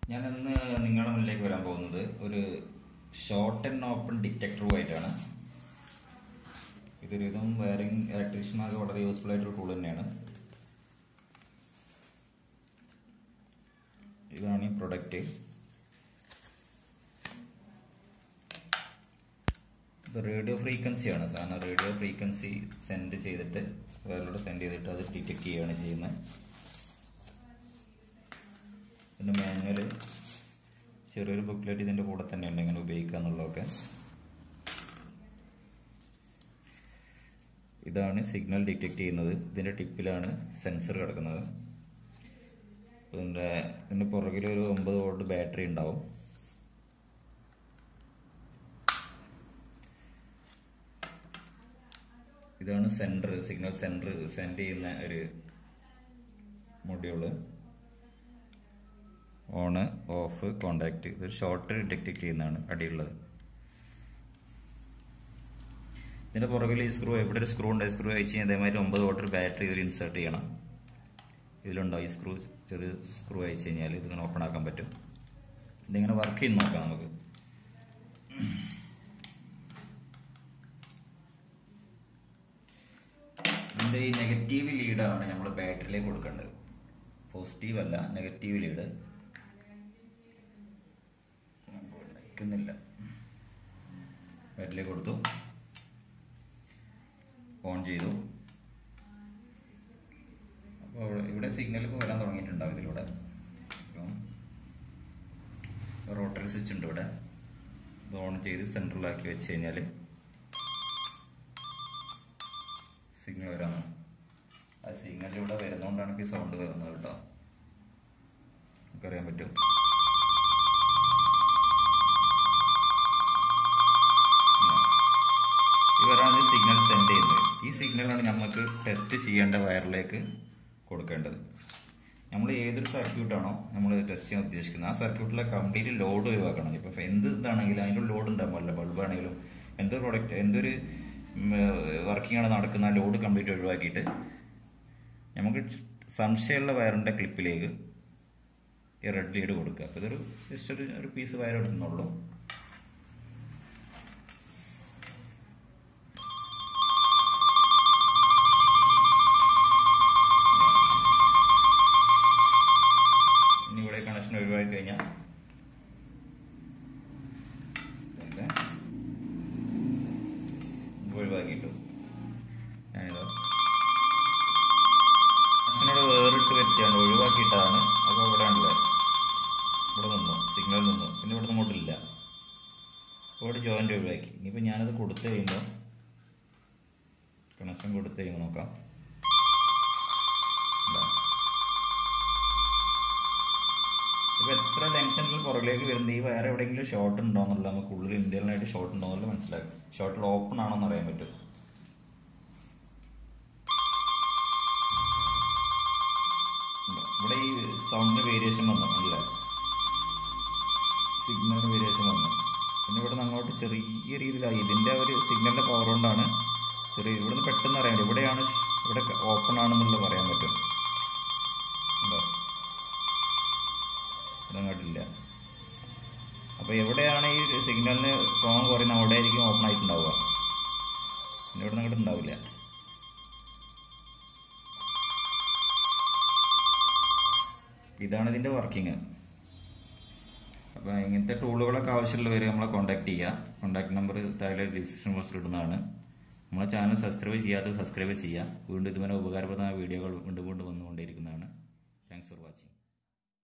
ഞാൻ ഇന്ന് നിങ്ങളുടെ മുന്നിലേക്ക് വരാൻ പോകുന്നത് ഒരു ഷോർട്ട് ആൻഡ് ഓപ്പൺ ഡിറ്റക്ടറുമായിട്ടാണ് ഇതൊരു വിധം വയറിംഗ് ഇലക്ട്രീഷ്യന്മാർക്ക് വളരെ യൂസ്ഫുൾ ആയിട്ടൊരു ടൂൾ തന്നെയാണ് ഇതാണ് ഈ പ്രൊഡക്റ്റ് ഇത് റേഡിയോ ഫ്രീക്വൻസിയാണ് സാധാരണ റേഡിയോ ഫ്രീക്വൻസി സെൻഡ് ചെയ്തിട്ട് വയറിലൂടെ സെൻഡ് ചെയ്തിട്ട് അത് ഡിറ്റക്ട് ചെയ്യുകയാണ് ചെയ്യുന്നത് ഇതിന്റെ മാനുവൽ ചെറിയൊരു ബുക്ക്ലെറ്റ് ഇതിന്റെ കൂടെ തന്നെ ഉണ്ട് എങ്ങനെ ഉപയോഗിക്കുക എന്നുള്ളതൊക്കെ ഇതാണ് സിഗ്നൽ ഡിറ്റക്ട് ചെയ്യുന്നത് ഇതിന്റെ ടിപ്പിലാണ് സെൻസർ കിടക്കുന്നത് ഇതിന്റെ ഇതിന്റെ പുറകിൽ ഒരു ഒമ്പത് വോൾട്ട് ബാറ്ററി ഉണ്ടാവും ഇതാണ് സെൻറ്റർ സിഗ്നൽ സെൻറ്റർ സെൻഡ് ചെയ്യുന്ന ഒരു മൊഡ്യൂള് ഓണ് ഓഫ് കോണ്ടാക്ട് ഇതൊരു ഷോർട്ട് ഡിറ്റക്ട് ചെയ്യുന്നതാണ് അടിയുള്ളത് ഇതിന്റെ പുറകിൽ ഈ സ്ക്രൂ എവിടെ ഒരു സ്ക്രൂ ഉണ്ട് സ്ക്രൂ അയച്ച് കഴിഞ്ഞാൽ അതേമാതിരി ഒമ്പത് വോട്ടർ ബാറ്ററി ഇതിൽ ഇൻസേർട്ട് ചെയ്യണം ഇതിലുണ്ടാവും ഈ സ്ക്രൂ ചെറിയ സ്ക്രൂ അയച്ച് കഴിഞ്ഞാൽ ഇതിങ്ങനെ ഓപ്പൺ ആക്കാൻ പറ്റും ഇതിങ്ങനെ വർക്ക് ചെയ്ത് നോക്കാം നമുക്ക് ഇതിന്റെ ഈ നെഗറ്റീവ് ലീഡാണ് നമ്മൾ ബാറ്ററിയിലേക്ക് കൊടുക്കേണ്ടത് പോസിറ്റീവ് അല്ല നെഗറ്റീവ് ലീഡ് നിൽക്കുന്നില്ല ബാറ്ററിയിലേക്ക് കൊടുത്തു ഓൺ ചെയ്തു അപ്പോൾ ഇവിടെ സിഗ്നൽ ഇപ്പോൾ വരാൻ തുടങ്ങിയിട്ടുണ്ടാവും ഇതിലൂടെ അപ്പം റോട്ടറി സ്വിച്ച് ഉണ്ട് ഇവിടെ ഇത് ഓൺ ചെയ്ത് സെൻട്രലാക്കി വെച്ച് കഴിഞ്ഞാൽ സിഗ്നൽ വരാനാണ് ആ സിഗ്നൽ ഇവിടെ വരുന്നതുകൊണ്ടാണ് ഇപ്പോൾ ഈ സൗണ്ട് വരുന്നത് കേട്ടോ നമുക്കറിയാൻ പറ്റും ഇവരാണ് സിഗ്നൽ സെൻഡ് ചെയ്യുന്നത് ഈ സിഗ്നലാണ് നമുക്ക് ടെസ്റ്റ് ചെയ്യേണ്ട വയറിലേക്ക് കൊടുക്കേണ്ടത് നമ്മൾ ഏതൊരു സർക്യൂട്ടാണോ നമ്മൾ ടെസ്റ്റ് ചെയ്യാൻ ഉദ്ദേശിക്കുന്നത് ആ സർക്യൂട്ടിലെ കംപ്ലീറ്റ് ലോഡ് ഒഴിവാക്കണം ഇപ്പൊ എന്ത് ഇതാണെങ്കിലും അതിൻ്റെ ലോഡ് ഉണ്ടാകുമല്ലോ ബൾബ് ആണെങ്കിലും എന്തൊരു പ്രൊഡക്റ്റ് എന്തൊരു വർക്കിംഗ് ആണ് നടക്കുന്ന ആ ലോഡ് കംപ്ലീറ്റ് ഒഴിവാക്കിയിട്ട് നമുക്ക് സംശയമുള്ള വയറിന്റെ ക്ലിപ്പിലേക്ക് ഈ റെഡ് ലീഡ് കൊടുക്കുക അപ്പോൾ ഇതൊരു ജസ്റ്റ് ഒരു ഒരു പീസ് വയർ എടുക്കുന്നുള്ളൂ ഇനി ഇവിടെ കണക്ഷൻ ഒഴിവാക്കി കഴിഞ്ഞാൽ ഒഴിവാക്കിയിട്ടു ഞാനിതോ കണക്ഷനോട് വേറിട്ട് വെച്ചാണ് ഒഴിവാക്കിയിട്ടാണ് അപ്പോൾ ഇവിടെ ഉള്ളത് ഇവിടെ നിന്നു സിഗ്നൽ നിന്നു പിന്നെ ഇവിടെ ഇങ്ങോട്ടില്ല ഇവിടെ ജോയിന്റ് ഒഴിവാക്കി ഇനിയിപ്പോൾ ഞാനത് കൊടുത്തു കഴിയുമ്പോൾ കണക്ഷൻ കൊടുത്തു കഴിയുമ്പോൾ നോക്കാം ഇതാ ഇപ്പൊ എത്ര ലെങ്ത് പുറകിലേക്ക് വരുന്നത് ഈ വയർ എവിടെയെങ്കിലും ഷോർട്ട് ഉണ്ടോ എന്നുള്ള നമുക്ക് ഉള്ളിൽ ഇന്ത്യയിലായിട്ട് ഷോർട്ട് ഉണ്ടോ എന്നുള്ള മനസ്സിലാക്കും ഷോർട്ടിൽ ഓപ്പൺ ആണോ എന്ന് അറിയാൻ പറ്റും ഇവിടെ ഈ സൗണ്ടിന് വേരിയേഷൻ വന്നു അല്ല സിഗ്നലിന് വേരിയേഷൻ വന്നു പിന്നെ ഇവിടെ നിന്ന് അങ്ങോട്ട് ചെറിയ രീതിയിലായി ഇതിന്റെ ഒരു സിഗ്നലിന്റെ പവർ കൊണ്ടാണ് ചെറിയ ഇവിടെ നിന്ന് പെട്ടെന്ന് അറിയാൻ പറ്റും ഇവിടെയാണ് ഇവിടെ ഓപ്പൺ ആണെന്നുള്ളത് പറയാൻ പറ്റും ഉണ്ടോ ഇതങ്ങോട്ടില്ല അപ്പോൾ എവിടെയാണ് ഈ സിഗ്നലിന് സ്ട്രോങ് കുറയുന്നത് അവിടെ ആയിരിക്കും ഓപ്പൺ ആയിട്ടുണ്ടാവുക പിന്നെ ഇവിടെ അങ്ങോട്ട് ഉണ്ടാവില്ല ഇതാണ് ഇതിന്റെ വർക്കിംഗ് അപ്പോൾ ഇങ്ങനത്തെ ടൂളുകളൊക്കെ ആവശ്യമുള്ളവർ നമ്മളെ കോൺടാക്ട് ചെയ്യുക കോൺടാക്ട് നമ്പർ താഴെ ഡിസ്ക്രിപ്ഷൻ ബോക്സിൽ ഇടുന്നതാണ് നമ്മളെ ചാനൽ സബ്സ്ക്രൈബ് ചെയ്യാതെ സബ്സ്ക്രൈബ് ചെയ്യുക വീണ്ടും ഇതുപോലെ ഉപകാരപ്രദമായ വീഡിയോകൾ വീണ്ടും വീണ്ടും വന്നുകൊണ്ടേയിരിക്കുന്നതാണ് താങ്ക്സ് ഫോർ വാച്ചിങ്